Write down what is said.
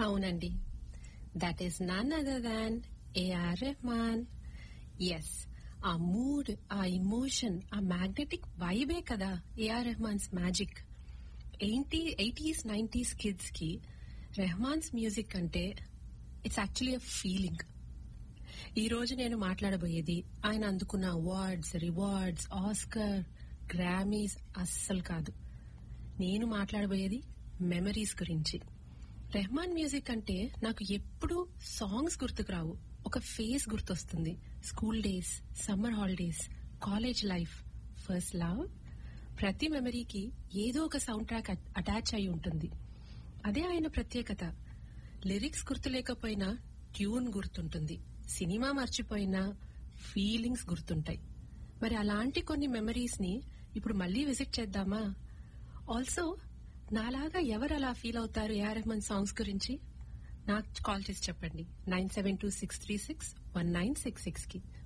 అవునండి that is none other than A R Rahman is a mood a emotion a magnetic vibe కదా A R Rahman's magic eighty eighties nineties kids కి Rahman's music అంటే it's actually a feeling ఈ రోజు నేను మాట్లాడబోయేది ఆయన అందుకున్న అవార్డ్స్ రివార్డ్స్ ఆస్కర్ గ్రామీస్ అస్సలు కాదు నేను మాట్లాడబోయేది మెమరీస్ గురించి రెహమాన్ మ్యూజిక్ అంటే నాకు ఎప్పుడు సాంగ్స్ గుర్తుకు రావు ఒక ఫేస్ గుర్తొస్తుంది school days summer holidays college life first love ప్రతి మెమరీకి ఏదో ఒక సౌండ్ ట్రాక్ అటాచ్ అయి ఉంటుంది అదే ఆయన ప్రత్యేకత లిరిక్స్ గుర్తులేకపోయినా ట్యూన్ గుర్తుంటుంది సినిమా మర్చిపోయినా ఫీలింగ్స్ గుర్తుంటాయి మరి అలాంటి కొన్ని మెమరీస్ ని ఇప్పుడు మళ్ళీ విజిట్ చేద్దామా ఆల్సో నాలాగా ఎవరు అలా ఫీల్ అవుతారు ఏఆర్ రెహమాన్ సాంగ్స్ గురించి నాకు కాల్ చేసి చెప్పండి nine seven two six three six one nine six six కి